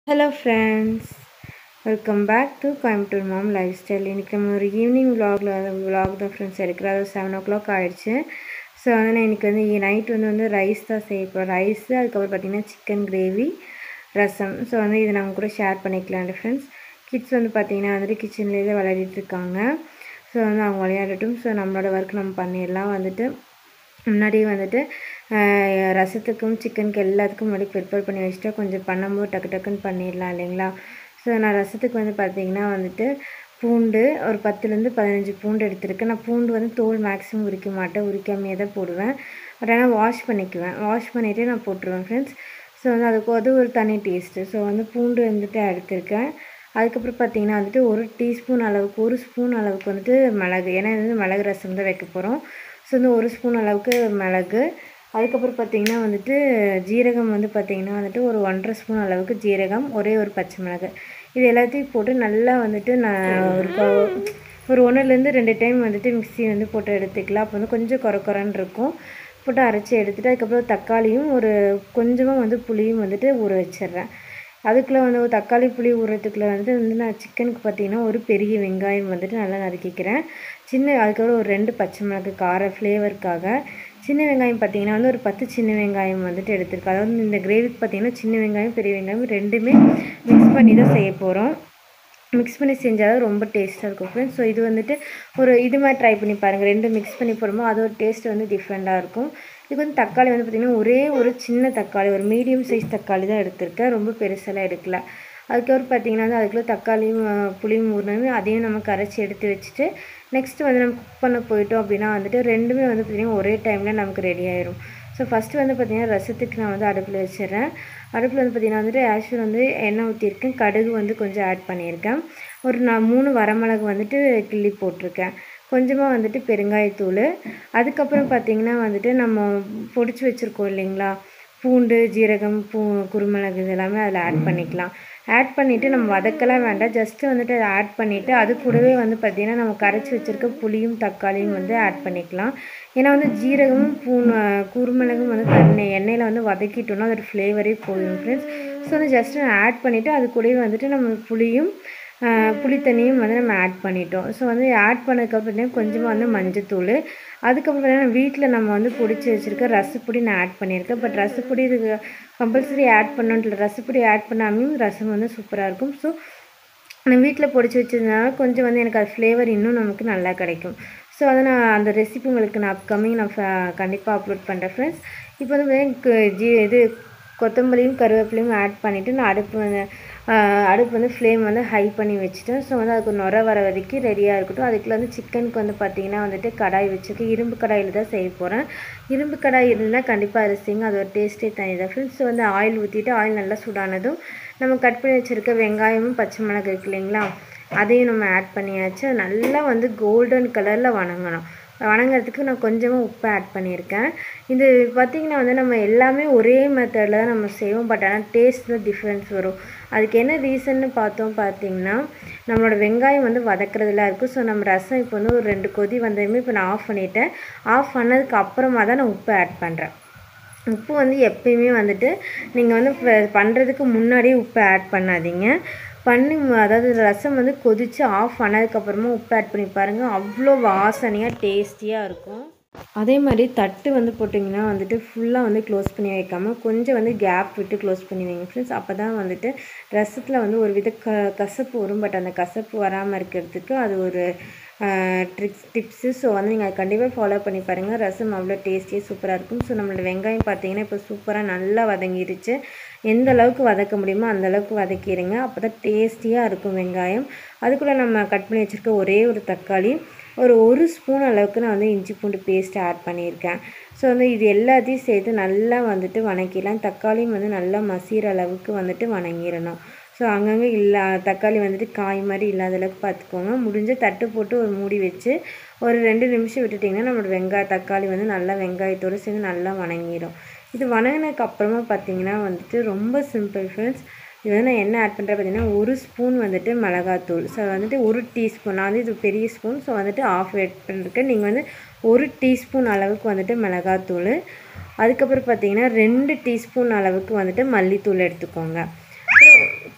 hello friends welcome back to Coimbatore mom lifestyle இன்றைக்கி நம்ம ஒரு ஈவினிங் விலாகில் விலாக் தான் ஃப்ரெண்ட்ஸ் எடுக்கிறோம் அது செவன் ஓ கிளாக் ஆகிடுச்சு ஸோ வந்து நான் இன்றைக்கி வந்து நைட் வந்து வந்து ரைஸ் தான் செய்ய போகிறோம் ரைஸு அதுக்கப்புறம் பார்த்திங்கன்னா சிக்கன் கிரேவி ரசம் ஸோ வந்து இதை நாங்கள் கூட ஷேர் பண்ணிக்கலாம் ஃப்ரெண்ட்ஸ் கிட்ஸ் வந்து பார்த்திங்கன்னா வந்துட்டு கிச்சன்லேயே தான் விளையாடிட்டு இருக்காங்க ஸோ வந்து அவங்க விளையாடட்டும் ஸோ நம்மளோட ஒர்க் நம்ம பண்ணிடலாம் வந்துட்டு முன்னாடியே வந்துட்டு ஆஹ், ரசத்துக்கும் சிக்கனுக்கு எல்லாத்துக்கும் முன்னாடி ப்ரிப்பேர் பண்ணி வச்சுட்டா கொஞ்சம் பண்ணும்போது டக்கு டக்குன்னு பண்ணிடலாம் இல்லைங்களா ஸோ நான் ரசத்துக்கு வந்து பார்த்திங்கன்னா வந்துட்டு பூண்டு ஒரு பத்துலேருந்து பதினஞ்சு பூண்டு எடுத்திருக்கேன் நான் பூண்டு வந்து தோல் மேக்ஸிமம் உரிக்க மாட்டேன் உரிக்காமையே தான் போடுவேன் பட் ஆனால் வாஷ் பண்ணிக்குவேன் வாஷ் பண்ணிவிட்டு நான் போட்டுருவேன் ஃப்ரெண்ட்ஸ் ஸோ வந்து அதுக்கு அது ஒரு தனி டேஸ்ட்டு ஸோ வந்து பூண்டு வந்துட்டு எடுத்திருக்கேன் அதுக்கப்புறம் பார்த்தீங்கன்னா வந்துட்டு ஒரு டீஸ்பூன் அளவுக்கு ஒரு ஸ்பூன் அளவுக்கு வந்துட்டு மிளகு ஏன்னா இது வந்து மிளகு ரசம் தான் வைக்க போகிறோம் ஸோ வந்து ஒரு ஸ்பூன் அளவுக்கு மிளகு அதுக்கப்புறம் பார்த்தீங்கன்னா வந்துட்டு ஜீரகம் வந்து பார்த்தீங்கன்னா வந்துட்டு ஒரு ஒன்றரை ஸ்பூன் அளவுக்கு ஜீரகம் ஒரே ஒரு பச்சை மிளகு இது எல்லாத்தையும் போட்டு நல்லா வந்துட்டு நான் ஒரு கொ- ஒரு ஒன்றுலேருந்து ரெண்டு டைம் வந்துட்டு மிக்ஸி வந்து போட்டு எடுத்துக்கலாம் அப்போ வந்து கொஞ்சம் கொர கொரன்னு இருக்கும் போட்டு அரைச்சி எடுத்துட்டு அதுக்கப்புறம் தக்காளியும் ஒரு கொஞ்சமாக வந்து புளியும் வந்துட்டு ஊற வச்சிடுறேன் அதுக்குள்ளே வந்து ஒரு தக்காளி புளி ஊறுறதுக்குள்ள வந்துட்டு வந்து நான் சிக்கனுக்கு பார்த்தீங்கன்னா ஒரு பெரிய வெங்காயம் வந்துட்டு நல்லா நறுக்கிக்கிறேன் சின்ன அதுக்கப்புறம் ஒரு ரெண்டு பச்சை மிளகு கார ஃப்ளேவருக்காக சின்ன வெங்காயம் பார்த்தீங்கன்னா வந்து ஒரு பத்து சின்ன வெங்காயம் வந்துட்டு எடுத்திருக்கேன் அதாவது இந்த கிரேவிக்கு பார்த்தீங்கன்னா சின்ன வெங்காயம் பெரிய வெங்காயம் ரெண்டுமே மிக்ஸ் பண்ணி தான் செய்ய போகிறோம் மிக்ஸ் பண்ணி செஞ்சால் தான் ரொம்ப டேஸ்ட்டாக இருக்கும் ஃப்ரெண்ட்ஸ் ஸோ இது வந்துட்டு ஒரு இது மாதிரி ட்ரை பண்ணி பாருங்கள் ரெண்டும் மிக்ஸ் பண்ணி போடும்போது அதோட டேஸ்ட் வந்து டிஃப்ரெண்ட்டாக இருக்கும் இதுக்கு வந்து தக்காளி வந்து பார்த்திங்கன்னா ஒரே ஒரு சின்ன தக்காளி ஒரு மீடியம் சைஸ் தக்காளி தான் எடுத்திருக்கேன் ரொம்ப பெருசெல்லாம் எடுக்கல அதுக்கப்புறம் பார்த்திங்கன்னா வந்து அதுக்குள்ளே தக்காளியும் அஹ், புளியும் ஊறினதுமே அதையும் நம்ம கரைச்சி எடுத்து வச்சுட்டு நெக்ஸ்ட் வந்து நம்ம குக் பண்ண போயிட்டோம் அப்படின்னா வந்துட்டு ரெண்டுமே வந்து பார்த்திங்கன்னா ஒரே டைமில் நமக்கு ரெடி ஆயிரும் ஸோ ஃபஸ்ட்டு வந்து பார்த்திங்கன்னா ரசத்துக்கு நான் வந்து அடுப்பில் வச்சிடுறேன் அடுப்பில் வந்து பார்த்திங்கன்னா வந்துட்டு ஆஷுவல் வந்து எண்ணெய் ஊற்றிருக்கேன் கடுகு வந்து கொஞ்சம் ஆட் பண்ணியிருக்கேன் ஒரு நான் மூணு வரமிளகு வந்துட்டு கிள்ளி போட்டிருக்கேன் கொஞ்சமாக வந்துட்டு பெருங்காயத்தூள் அதுக்கப்புறம் பார்த்திங்கன்னா வந்துட்டு நம்ம பொடிச்சு வச்சுருக்கோம் இல்லைங்களா பூண்டு ஜீரகம் பூ குருமிளகு இது எல்லாமே அதில் ஆட் பண்ணிக்கலாம் ஆட் பண்ணிவிட்டு நம்ம வதக்கலாம் வேண்டாம் ஜஸ்ட்டு வந்துட்டு அதை ஆட் பண்ணிவிட்டு அது கூடவே வந்து பார்த்திங்கன்னா நம்ம கரைச்சி வச்சுருக்க புளியும் தக்காளியும் வந்து ஆட் பண்ணிக்கலாம் ஏன்னா வந்து ஜீரகமும் பூ குருமிளகும் வந்து தண்ணி எண்ணெயில் வந்து வதக்கிட்டோம்னா அதோட ஃப்ளேவரே போயிடும் ஃப்ரெண்ட்ஸ் ஸோ வந்து ஜஸ்ட் ஆட் பண்ணிவிட்டு அது கூடவே வந்துட்டு நம்ம புளியும் ஆஹ் புளி தண்ணியும் வந்து நம்ம ஆட் பண்ணிட்டோம் ஸோ வந்து ஆட் பண்ணதுக்கப்புறம் பார்த்தீங்கன்னா கொஞ்சமாக வந்து மஞ்சத்தூள் அதுக்கப்புறம் பார்த்தீங்கன்னா வீட்டில் நம்ம வந்து பொடிச்சு வச்சுருக்க ரசப்பொடி நான் ஆட் பண்ணியிருக்கேன் பட் ரசப்பொடி இதுக்கு கம்பல்சரி ஆட் பண்ணணுன்ட்டு ரசப்பொடி ஆட் பண்ணாமையும் ரசம் வந்து சூப்பராக இருக்கும் ஸோ நான் வீட்டில் பொடிச்சு வச்சதுனால கொஞ்சம் வந்து எனக்கு அது ஃப்ளேவர் இன்னும் நமக்கு நல்லா கிடைக்கும் ஸோ அதை நான் அந்த ரெசிபி உங்களுக்கு நான் அப்கமிங் நான் கண்டிப்பாக அப்லோட் பண்ணுறேன் ஃப்ரெண்ட்ஸ் இப்போ வந்து பார்த்தீங்கன்னா ஜி இது கொத்தமல்லியும் கருவேப்பிலையும் ஆட் பண்ணிவிட்டு நான் அடுப்பு வந்து ஆஹ் அடுப்பு வந்து ஃப்ளேம் வந்து ஹை பண்ணி வச்சுட்டேன் ஸோ வந்து அதுக்கு நுர வர வரைக்கும் ரெடியாக இருக்கட்டும் அதுக்குள்ள வந்து சிக்கனுக்கு வந்து பார்த்தீங்கன்னா வந்துட்டு கடாய் வச்சுருக்கு இரும்பு கடாயில் தான் செய்ய போகிறேன் இரும்பு கடாய் இருந்தால் கண்டிப்பாக அரிசிங்க அது ஒரு டேஸ்ட்டே தனி தான் ஃப்ரெண்ட்ஸ் வந்து ஆயில் ஊற்றிட்டு ஆயில் நல்லா சூடானதும் நம்ம கட் பண்ணி வச்சுருக்க வெங்காயமும் பச்சை மிளகு இருக்கு இல்லைங்களா அதையும் நம்ம ஆட் பண்ணியாச்சு அது நல்லா வந்து கோல்டன் கலரில் வணங்கணும் வணங்குறதுக்கு நான் கொஞ்சமாக உப்பு ஆட் பண்ணியிருக்கேன் இது பார்த்திங்கன்னா வந்து நம்ம எல்லாமே ஒரே மெத்தடில் தான் நம்ம செய்வோம் பட் ஆனால் டேஸ்ட் தான் டிஃப்ரென்ஸ் வரும் அதுக்கு என்ன ரீசன்னு பார்த்தோம் பார்த்தீங்கன்னா நம்மளோட வெங்காயம் வந்து வதக்குறதுல இருக்குது ஸோ நம்ம ரசம் இப்போ வந்து ஒரு ரெண்டு கொதி வந்ததுமே இப்போ நான் ஆஃப் பண்ணிட்டேன் ஆஃப் பண்ணதுக்கு அப்புறமா தான் நான் உப்பு ஆட் பண்ணுறேன் உப்பு வந்து எப்பயுமே வந்துட்டு நீங்கள் வந்து ப- பண்ணுறதுக்கு முன்னாடியே உப்பு ஆட் பண்ணாதீங்க பண்ணி மு- அதாவது ரசம் வந்து கொதித்து ஆஃப் பண்ணதுக்கப்புறமா உப்பு ஆட் பண்ணி பாருங்கள் அவ்வளோ வாசனையாக டேஸ்டியாக இருக்கும் அதே மாதிரி தட்டு வந்து போட்டிங்கன்னா வந்துட்டு ஃபுல்லாக வந்து க்ளோஸ் பண்ணி வைக்காமல் கொஞ்சம் வந்து கேப் விட்டு க்ளோஸ் பண்ணி வைங்க ஃப்ரெண்ட்ஸ் அப்போ தான் வந்துட்டு ரசத்தில் வந்து ஒரு வித க கசப்பு வரும் பட் அந்த கசப்பு வராமல் இருக்கிறதுக்கு அது ஒரு ட்ரிக்ஸ் டிப்ஸு ஸோ வந்து நீங்கள் அதை கண்டிப்பாக ஃபாலோ பண்ணி பாருங்கள் ரசம் அவ்வளோ டேஸ்டியாக சூப்பராக இருக்கும் ஸோ நம்மளோட வெங்காயம் பார்த்தீங்கன்னா இப்போ சூப்பராக நல்லா வதங்கிடுச்சு எந்த அளவுக்கு வதக்க முடியுமோ அந்த அளவுக்கு வதக்கிடுங்க அப்போ தான் டேஸ்டியாக இருக்கும் வெங்காயம் அதுக்குள்ளே நம்ம கட் பண்ணி வச்சுருக்க ஒரே ஒரு தக்காளி ஒரு ஒரு ஸ்பூன் அளவுக்கு நான் வந்து இஞ்சி பூண்டு பேஸ்ட் ஆட் பண்ணியிருக்கேன் ஸோ வந்து இது எல்லாத்தையும் சேர்த்து நல்லா வந்துட்டு வணக்கிடலாம் தக்காளியும் வந்து நல்லா மசிகிற அளவுக்கு வந்துட்டு வணங்கிடணும் ஸோ அங்கங்கே இல்லா தக்காளி வந்துட்டு காய் மாதிரி இல்லாத அளவுக்கு பார்த்துக்கோங்க முடிஞ்ச தட்டு போட்டு ஒரு மூடி வச்சு ஒரு ரெண்டு நிமிஷம் விட்டுட்டிங்கன்னா நம்மளோட வெங்காய தக்காளி வந்து நல்லா வெங்காயத்தோடு சேர்ந்து நல்லா வணங்கிடும் இது வணங்கினதுக்கு அப்புறமா பார்த்தீங்கன்னா வந்துட்டு ரொம்ப சிம்பிள் ஃப்ரெண்ட்ஸ் இது வந்து நான் என்ன ஆட் பண்ணுறேன் பார்த்தீங்கன்னா ஒரு ஸ்பூன் வந்துட்டு மிளகாத்தூள் ஸோ வந்துட்டு ஒரு டீஸ்பூன் நான் வந்து இது பெரிய ஸ்பூன் ஸோ வந்துட்டு ஆஃப் ஆட் பண்ணிருக்கேன் நீங்கள் வந்து ஒரு டீஸ்பூன் அளவுக்கு வந்துட்டு மிளகாத்தூள் அதுக்கப்புறம் பார்த்தீங்கன்னா ரெண்டு டீஸ்பூன் அளவுக்கு வந்துட்டு மல்லித்தூள் எடுத்துக்கோங்க அப்புறம்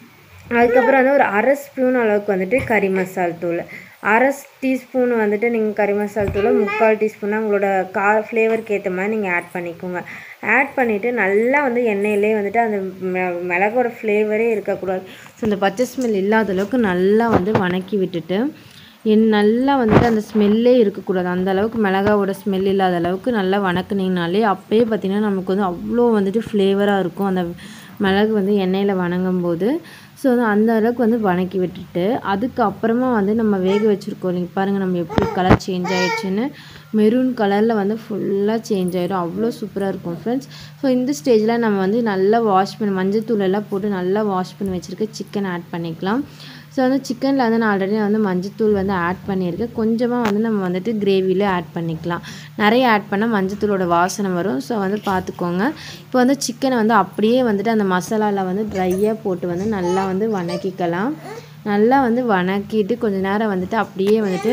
அதுக்கப்புறம் வந்து ஒரு அரை ஸ்பூன் அளவுக்கு வந்துட்டு கறி மசால் தூள் அரை டீஸ்பூன் வந்துட்டு நீங்கள் கறி மசால் தூளை முக்கால் டீஸ்பூனாக உங்களோட கா ஃப்ளேவருக்கு ஏற்ற மாதிரி நீங்கள் ஆட் பண்ணிக்கோங்க ஆட் பண்ணிவிட்டு நல்லா வந்து எண்ணெயிலே வந்துட்டு அந்த மி- மிளகோட ஃப்ளேவரே இருக்கக்கூடாது ஸோ அந்த பச்சை ஸ்மெல் இல்லாத அளவுக்கு நல்லா வந்து வணக்கி விட்டுட்டு என் நல்லா வந்துட்டு அந்த ஸ்மெல்லே இருக்கக்கூடாது அந்த அளவுக்கு மிளகாவோட ஸ்மெல் இல்லாத அளவுக்கு நல்லா வணக்குனீங்கனாலே அப்பயே பார்த்தீங்கன்னா நமக்கு வந்து அவ்வளோ வந்துட்டு ஃப்ளேவராக இருக்கும் அந்த மிளகு வந்து எண்ணெயில் வணங்கும் போது ஸோ வந்து அந்த அளவுக்கு வந்து வணக்கி விட்டுட்டு அதுக்கப்புறமா வந்து நம்ம வேக வச்சுருக்கோம் நீங்கள் பாருங்கள் நம்ம எப்படி கலர் சேஞ்ச் ஆயிடுச்சுன்னு மெரூன் கலரில் வந்து ஃபுல்லாக சேஞ்ச் ஆயிடும் அவ்வளோ சூப்பராக இருக்கும் ஃப்ரெண்ட்ஸ் ஸோ இந்த ஸ்டேஜில் நம்ம வந்து நல்லா வாஷ் பண்ணி மஞ்சத்தூள் எல்லாம் போட்டு நல்லா வாஷ் பண்ணி வச்சுருக்க சிக்கன் ஆட் பண்ணிக்கலாம் ஸோ வந்து சிக்கனில் வந்து நான் ஆல்ரெடி வந்து மஞ்சத்தூள் வந்து ஆட் பண்ணியிருக்கேன் கொஞ்சமாக வந்து நம்ம வந்துட்டு கிரேவியில் ஆட் பண்ணிக்கலாம் நிறைய ஆட் பண்ணால் மஞ்சத்தூளோட வாசனை வரும் ஸோ வந்து பார்த்துக்கோங்க இப்போ வந்து சிக்கனை வந்து அப்படியே வந்துட்டு அந்த மசாலாவில் வந்து ட்ரையாக போட்டு வந்து நல்லா வந்து வணக்கிக்கலாம் நல்லா வந்து வணக்கிட்டு கொஞ்ச நேரம் வந்துட்டு அப்படியே வந்துட்டு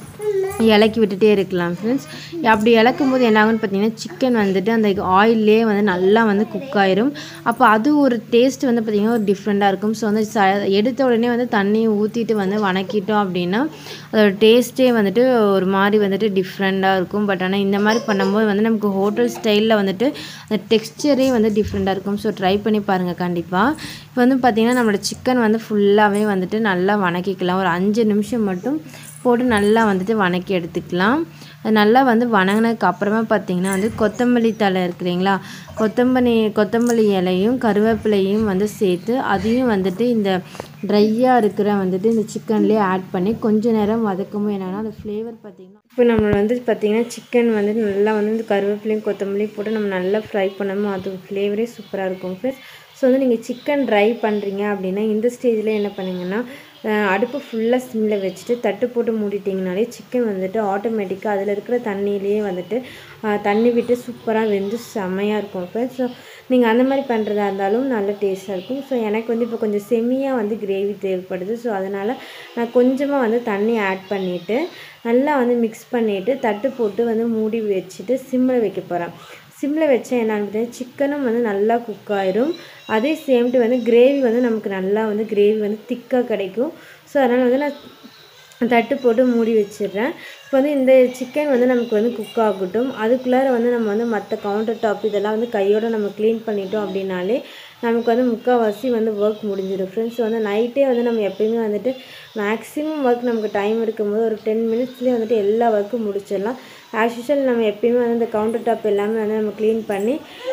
இலக்கி விட்டுட்டே இருக்கலாம் ஃப்ரெண்ட்ஸ் அப்படி இலக்கும் போது என்ன ஆகும்னு பார்த்தீங்கன்னா சிக்கன் வந்துட்டு அந்த ஆயிலே வந்து நல்லா வந்து குக் ஆயிரும் அப்போ அது ஒரு டேஸ்ட் வந்து பார்த்திங்கன்னா ஒரு டிஃப்ரெண்ட்டாக இருக்கும் ஸோ வந்து ச எடுத்த உடனே வந்து தண்ணியை ஊற்றிட்டு வந்து வணக்கிட்டோம் அப்படின்னா அதோட டேஸ்ட்டே வந்துட்டு ஒரு மாதிரி வந்துட்டு டிஃப்ரெண்ட்டாக இருக்கும் பட் ஆனால் இந்த மாதிரி பண்ணும்போது வந்து நமக்கு ஹோட்டல் ஸ்டைலில் வந்துட்டு அந்த டெக்ஸ்சரே வந்து டிஃப்ரெண்ட்டாக இருக்கும் ஸோ ட்ரை பண்ணி பாருங்கள் கண்டிப்பாக இப்போ வந்து பார்த்திங்கன்னா நம்மளோட சிக்கன் வந்து ஃபுல்லாகவே வந்துட்டு நல்லா வணக்கிக்கலாம் ஒரு அஞ்சு நிமிஷம் மட்டும் போட்டு நல்லா வந்துட்டு வணக்கி எடுத்துக்கலாம் அது நல்லா வந்து வணங்கினதுக்கு அப்புறமா பார்த்தீங்கன்னா வந்து கொத்தமல்லி தழை இருக்குறீங்களா கொத்தமல்லி கொத்தமல்லி இலையும் கருவேப்பிலையும் வந்து சேர்த்து அதையும் வந்துட்டு இந்த ட்ரையாக இருக்கிற வந்துட்டு இந்த சிக்கன்லேயே ஆட் பண்ணி கொஞ்ச நேரம் வதக்கமும் என்னன்னா அந்த ஃப்ளேவர் பார்த்தீங்கன்னா இப்போ நம்ம வந்து பார்த்தீங்கன்னா சிக்கன் வந்து நல்லா வந்து இந்த கருவேப்பிலையும் கொத்தமல்லியும் போட்டு நம்ம நல்லா ஃப்ரை பண்ணணும் அது ஃப்ளேவரே சூப்பராக இருக்கும் ஃப்ரெண்ட்ஸ் ஸோ வந்து நீங்கள் சிக்கன் ட்ரை பண்ணுறீங்க அப்படின்னா இந்த ஸ்டேஜில் என்ன பண்ணுங்கன்னா அஹ் அடுப்பு ஃபுல்லாக சிம்மில் வச்சுட்டு தட்டு போட்டு மூடிட்டிங்கனாலே சிக்கன் வந்துட்டு ஆட்டோமேட்டிக்காக அதில் இருக்கிற தண்ணியிலேயே வந்துட்டு அஹ் தண்ணி விட்டு சூப்பராக வெந்து செமையாக இருக்கும் ஃப்ரெண்ட்ஸ் ஸோ நீங்கள் அந்த மாதிரி பண்ணுறதா இருந்தாலும் நல்ல டேஸ்ட்டாக இருக்கும் ஸோ எனக்கு வந்து இப்போ கொஞ்சம் செம்மியாக வந்து கிரேவி தேவைப்படுது ஸோ அதனால் நான் கொஞ்சமாக வந்து தண்ணி ஆட் பண்ணிவிட்டு நல்லா வந்து மிக்ஸ் பண்ணிவிட்டு தட்டு போட்டு வந்து மூடி வச்சுட்டு சிம்மில் வைக்க போகிறேன் சிம்மில் வச்சா என்னன்னு பார்த்தீங்கன்னா சிக்கனும் வந்து நல்லா குக் ஆயிரும் அதே சேம் டைம் வந்து கிரேவி வந்து நமக்கு நல்லா வந்து கிரேவி வந்து திக்காக கிடைக்கும் ஸோ அதனால் வந்து நான் தட்டு போட்டு மூடி வச்சிடுறேன் இப்போ வந்து இந்த சிக்கன் வந்து நமக்கு வந்து குக் ஆகட்டும் அதுக்குள்ளார வந்து நம்ம வந்து மற்ற கவுண்டர் டாப் இதெல்லாம் வந்து கையோட நம்ம க்ளீன் பண்ணிட்டோம் அப்படின்னாலே நமக்கு வந்து முக்கால்வாசி வந்து ஒர்க் முடிஞ்சிடும் ஃப்ரெண்ட்ஸ் வந்து நைட்டே வந்து நம்ம எப்பயுமே வந்துட்டு மேக்ஸிமம் ஒர்க் நமக்கு டைம் இருக்கும்போது ஒரு டென் மினிட்ஸ்லேயே வந்துட்டு எல்லா ஒர்க்கும் முடிச்சிடலாம் ஆஸ் யூஷுவல் நம்ம எப்பயுமே வந்து இந்த கவுண்டர் டாப் எல்லாமே வந்து நம்ம க்ளீன் பண்ணி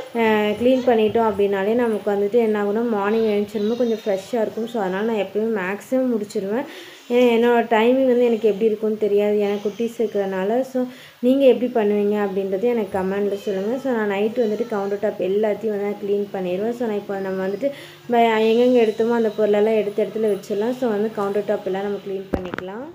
க்ளீன் பண்ணிட்டோம் அப்படின்னாலே நமக்கு வந்துட்டு என்ன ஆகும்னா மார்னிங் எழுந்திரிச்சிரும்போது கொஞ்சம் ஃப்ரெஷ்ஷாக இருக்கும் ஸோ அதனால் நான் எப்பயுமே மேக்ஸிமம் முடிச்சிருவேன் ஏன்னா என்னோடய டைமிங் வந்து எனக்கு எப்படி இருக்கும்னு தெரியாது எனக்கு குட்டீஸ் இருக்கிறனால ஸோ நீங்கள் எப்படி பண்ணுவீங்க அப்படின்றது எனக்கு கமெண்டில் சொல்லுங்கள் ஸோ நான் நைட்டு வந்துட்டு கவுண்டர் டாப் எல்லாத்தையும் வந்து நான் க்ளீன் பண்ணிடுவேன் ஸோ நான் இப்போ நம்ம வந்துட்டு ப- எங்கெங்கே எடுத்தோமோ அந்த பொருளெல்லாம் எடுத்த இடத்துல வச்சிடலாம் ஸோ வந்து கவுண்டர் டாப் எல்லாம் நம்ம க்ளீன் பண்ணிக்கலாம்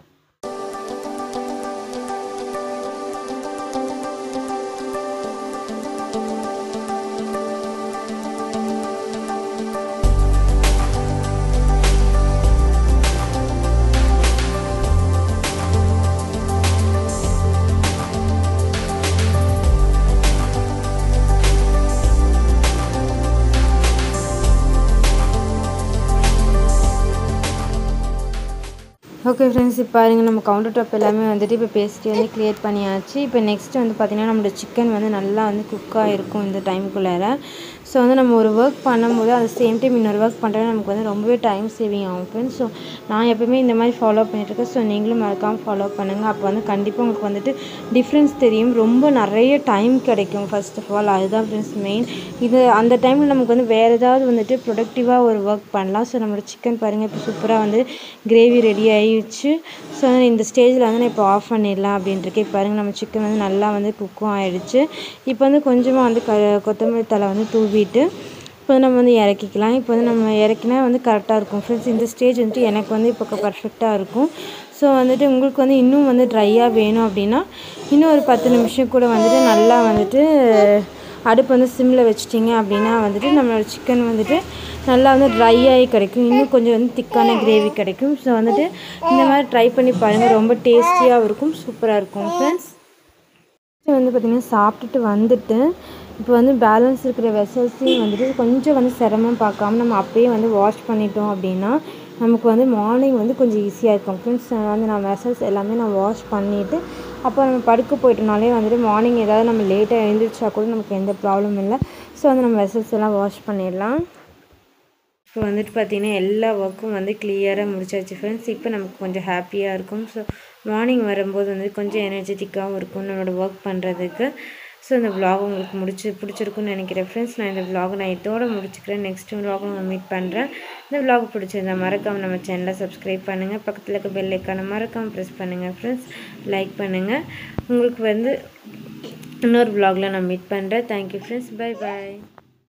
ஓகே ஃப்ரெண்ட்ஸ் இப்போ பாருங்க நம்ம கவுண்டர் டாப் எல்லாமே வந்துட்டு இப்போ பேஸ்ட்டு வந்து க்ளியர் பண்ணியாச்சு இப்போ நெக்ஸ்ட் வந்து பார்த்திங்கன்னா நம்மளோட சிக்கன் வந்து நல்லா வந்து குக் ஆகிருக்கும் இந்த டைமுக்குள்ளார ஸோ வந்து நம்ம ஒரு ஒர்க் பண்ணும்போது அது சேம் டைம் இன்னொரு ஒர்க் பண்ணுறது நமக்கு வந்து ரொம்பவே டைம் சேவிங் ஆகும் ஃப்ரெண்ட்ஸ் ஸோ நான் எப்பவுமே இந்த மாதிரி ஃபாலோ பண்ணிட்டுருக்கேன் ஸோ நீங்களும் மறக்காமல் ஃபாலோ பண்ணுங்கள் அப்போ வந்து கண்டிப்பாக உங்களுக்கு வந்துட்டு டிஃப்ரென்ஸ் தெரியும் ரொம்ப நிறைய டைம் கிடைக்கும் ஃபர்ஸ்ட் ஆஃப் ஆல் அதுதான் ஃப்ரெண்ட்ஸ் மெயின் இது அந்த டைமில் நமக்கு வந்து வேறு ஏதாவது வந்துட்டு ப்ரொடக்டிவாக ஒரு ஒர்க் பண்ணலாம் ஸோ நம்மளோட சிக்கன் பாருங்கள் இப்போ சூப்பராக வந்து கிரேவி ரெடி ஆயிடுச்சு ஸோ இந்த ஸ்டேஜில் வந்து நான் இப்போ ஆஃப் பண்ணிடலாம் அப்படின்ட்டுருக்கேன் இப்போ பாருங்கள் நம்ம சிக்கன் வந்து நல்லா வந்து குக்கும் ஆயிடுச்சு இப்போ வந்து கொஞ்சமாக வந்து க கொத்தமல்லி தழை வந்து தூவிட்டு இப்போ வந்து நம்ம வந்து இறக்கிக்கலாம் இப்போ வந்து நம்ம இறக்கினா வந்து கரெக்டாக இருக்கும் ஃப்ரெண்ட்ஸ் இந்த ஸ்டேஜ் வந்துட்டு எனக்கு வந்து இப்போ பர்ஃபெக்டாக இருக்கும் ஸோ வந்துட்டு உங்களுக்கு வந்து இன்னும் வந்து ட்ரையாக வேணும் அப்படின்னா இன்னும் ஒரு பத்து நிமிஷம் கூட வந்துட்டு நல்லா வந்துட்டு அடுப்பு வந்து சிம்மில் வச்சிட்டிங்க அப்படின்னா வந்துட்டு நம்மளோட சிக்கன் வந்துட்டு நல்லா வந்து ட்ரை ஆகி கிடைக்கும் இன்னும் கொஞ்சம் வந்து திக்கான கிரேவி கிடைக்கும் ஸோ வந்துட்டு இந்த மாதிரி ட்ரை பண்ணி பாருங்கள் ரொம்ப டேஸ்டியாகவும் இருக்கும் சூப்பராக இருக்கும் ஃப்ரெண்ட்ஸ் வந்து பார்த்திங்கன்னா சாப்பிட்டுட்டு வந்துட்டு இப்போ வந்து பேலன்ஸ் இருக்கிற வெசல்ஸையும் வந்துட்டு கொஞ்சம் வந்து சிரமம் பார்க்காம நம்ம அப்பயே வந்து வாஷ் பண்ணிட்டோம் அப்படின்னா நமக்கு வந்து மார்னிங் வந்து கொஞ்சம் ஈஸியாக இருக்கும் ஃப்ரெண்ட்ஸ் வந்து நான் வெசல்ஸ் எல்லாமே நான் வாஷ் பண்ணிவிட்டு அப்போ நம்ம படுக்க போயிட்டோனாலே வந்துட்டு மார்னிங் ஏதாவது நம்ம லேட்டாக எழுந்திரிச்சா கூட நமக்கு எந்த ப்ராப்ளமும் இல்லை ஸோ வந்து நம்ம வெசல்ஸ் எல்லாம் வாஷ் பண்ணிடலாம் இப்போ வந்துட்டு பார்த்திங்கன்னா எல்லா ஒர்க்கும் வந்து கிளியராக முடிச்சாச்சு ஃப்ரெண்ட்ஸ் இப்போ நமக்கு கொஞ்சம் ஹாப்பியாக இருக்கும் ஸோ மார்னிங் வரும்போது வந்து கொஞ்சம் எனர்ஜெட்டிக்காகவும் இருக்கும் நம்மளோட ஒர்க் பண்ணுறதுக்கு ஸோ இந்த vlog உங்களுக்கு முடிச்சு பிடிச்சிருக்குன்னு நினைக்கிறேன் ஃப்ரெண்ட்ஸ் நான் இந்த vlog நான் இதோட முடிச்சுக்கிறேன் நெக்ஸ்ட் vlog நான் மீட் பண்ணுறேன் இந்த vlog பிடிச்சிருந்தா மறக்காமல் நம்ம சேனலை சப்ஸ்கிரைப் பண்ணுங்கள் பக்கத்தில் இருக்க பெல் ஐக்கானை மறக்காமல் ப்ரெஸ் பண்ணுங்கள் ஃப்ரெண்ட்ஸ் லைக் பண்ணுங்கள் உங்களுக்கு வந்து இன்னொரு vlogல நான் மீட் பண்ணுறேன் தேங்க்யூ ஃப்ரெண்ட்ஸ் பை பாய்